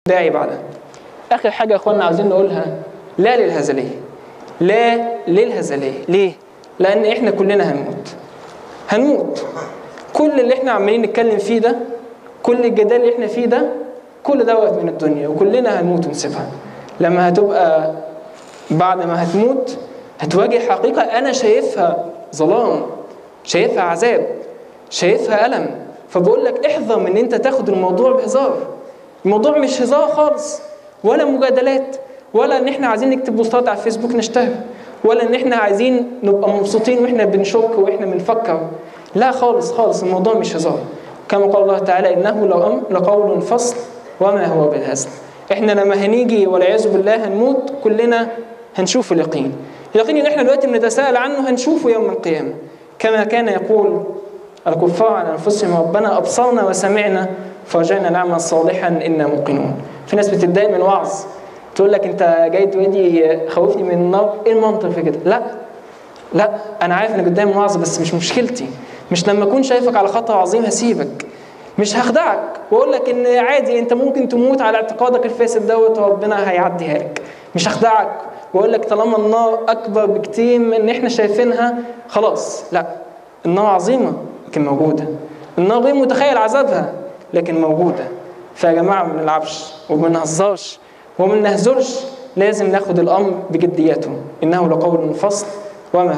داعي بعدها اخر حاجه يا اخوانا عاوزين نقولها لا للهزليه لا للهزليه ليه لان احنا كلنا هنموت هنموت كل اللي احنا عمالين نتكلم فيه ده كل الجدال اللي احنا فيه ده كل دوت من الدنيا وكلنا هنموت ونسيبها لما هتبقى بعد ما هتموت هتواجه حقيقة أنا شايفها ظلام شايفها عذاب شايفها ألم فبقول لك احذر من ان انت تاخد الموضوع بهزار الموضوع مش هزار خالص ولا مجادلات ولا ان احنا عايزين نكتب بوستات على الفيسبوك نشتهر ولا ان احنا عايزين نبقى مبسوطين واحنا بنشك واحنا بنفكر لا خالص خالص الموضوع مش هزار كما قال الله تعالى انه لأم لقول فصل وما هو بالهزل احنا لما هنيجي والعياذ بالله هنموت كلنا هنشوف اليقين اليقين اللي احنا دلوقتي بنتساءل عنه هنشوفه يوم القيامه كما كان يقول الكفار على انفسهم ربنا ابصرنا وسمعنا فرجعنا نعمل صالحا انا موقنون في ناس بتتضايق من الوعظ تقول لك انت جاي تودي خوفني من النار ايه المنطق في كده لا لا انا عارف انك قدام وعظ بس مش مشكلتي مش لما اكون شايفك على خطر عظيم هسيبك مش هخدعك واقول لك ان عادي انت ممكن تموت على اعتقادك الفاسد دوت وربنا هيعديها لك مش هخدعك واقول لك طالما النار اكبر بكتير من ان احنا شايفينها خلاص لا النار عظيمه لكن موجوده النار غير متخيل عذابها لكن موجوده فيا جماعه ما بنلعبش وما نهزرش وما نهزرش لازم ناخد الامر بجديته انه لقول فصل وما